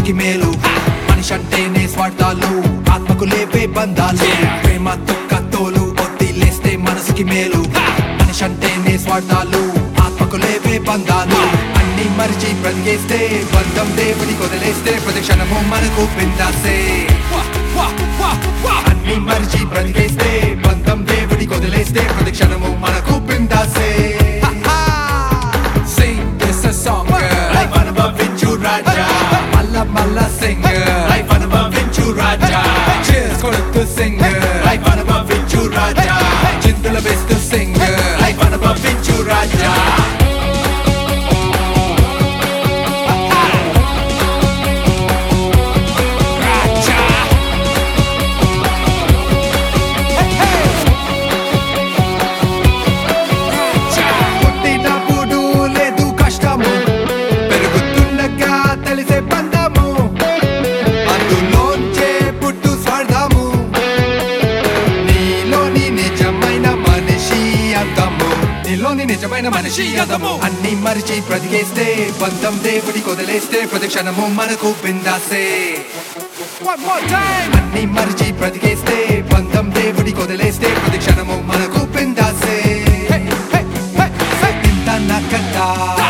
మనసుకి మేలు మనిషి అంటేనే స్వార్థాలు ఆత్మకు లేపే బంధాలు ప్రేమ తుక్క తోలు వదిలేస్తే మనసుకి మేలు మనిషి అంటేనే స్వార్థాలు ఆత్మకు లేపే బంధాలు అన్ని మరిచి బ్రతికేస్తే బంధం దేవుడి వదిలేస్తే ప్రతి క్షణము మనకు పిందాసే అన్ని మరిచి బ్రతికేస్తే బంధం దేవుడి వదిలేస్తే ప్రతి క్షణము మనకు పిందాసే Sing this a song Life అనుభవించు రాజా మల్ల మల్ల sing Life అనుభవించు రాజా Cheers కొడుతూ sing Life అనుభవించు రాజా చిందుల వేస్తూ sing Life అనుభవించు రాజా రాజా పుట్టినప్పుడు లేదు కష్టము పెరుగుతుండగా తెలిసే బంధము అందులోంచే పుట్టు స్వార్థము నీలోని నిజమైన మనిషి అందము నీలోని నిజమైన మనిషి అందము అన్ని మరిచి బ్రతికేస్తే బంధం దేవుడి వదిలేస్తే ప్రతి క్షణము మనకు బిందాసే One more time. అన్ని మరిచి బ్రతికేస్తే బంధం దేవుడి వదిలేస్తే ప్రతి క్షణము మనకు బిందాసే ఇంత నక్కడా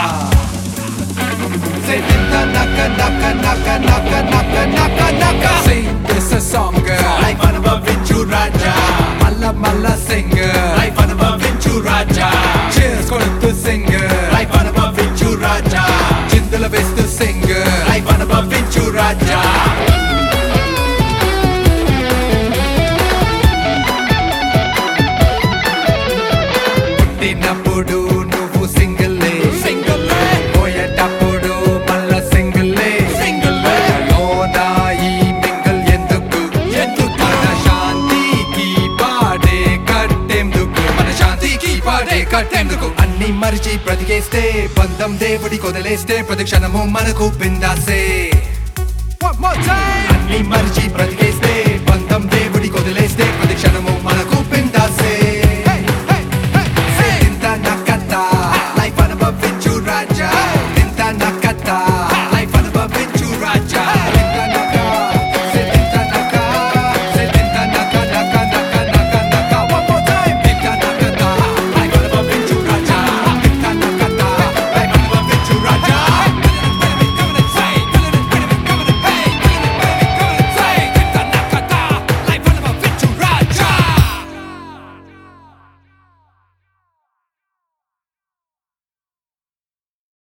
Say naka naka naka naka naka naka naka naka Sing this a song Life అనుభవించు రాజా మల్ల మల్ల sing Life అనుభవించు రాజా Cheers కొడుతూ sing Life అనుభవించు రాజా చిందుల వేస్తూ sing Life అనుభవించు రాజా పుట్టినప్పుడు నువ్వు సింగిల్లే సింగిల్లే పోయేటప్పుడు మళ్ళా సింగిల్లే సింగిల్లే లోనా ఈ మింగల్ ఎందుకు ఎందుకు మన శాంతికి పాడే కట్టేందుకు మన శాంతికి పాడే కట్టేందుకు అన్ని మరిచి బ్రతికేస్తే బంధం దేవుడి వదిలేస్తే ప్రతి క్షణము మనకు బిందాసే అన్ని మరిచి బ్రతికేస్తే బంధం దేవుడి వదిలేస్తే ప్రతి క్షణము